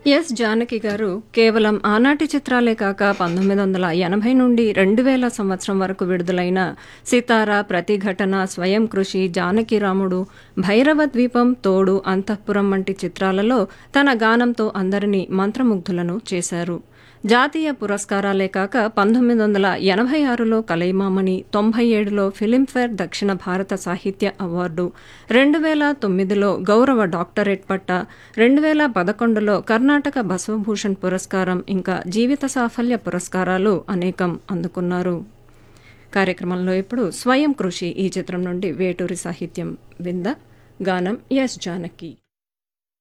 yes Janaki గారు కేవలం ఆనాటి చిత్రాలే కాక పంతొమ్మిది వందల ఎనభై నుండి రెండు వేల సంవత్సరం వరకు విడుదలైన సితార ప్రతిఘటన స్వయం కృషి జానకి రాముడు భైరవ ద్వీపం తోడు అంతఃపురం వంటి చిత్రాలలో తన గానంతో అందరినీ మంత్రముగ్ధులను చేశారు జాతీయ పురస్కారాలే కాక పంతొమ్మిది వందల ఎనభై ఆరులో కలైమామణి తొంభై ఏడులో ఫిలింఫేర్ దక్షిణ భారత సాహిత్య అవార్డు రెండు వేల తొమ్మిదిలో గౌరవ డాక్టరేట్ పట్ట రెండు వేల పదకొండులో కర్ణాటక బసవభూషణ్ పురస్కారం ఇంకా జీవిత సాఫల్య పురస్కారాలు అనేకం అందుకున్నారు కార్యక్రమంలో ఇప్పుడు స్వయం కృషి ఈ చిత్రం నుండి వేటూరి సాహిత్యం వింద గానం ఎస్ జానకి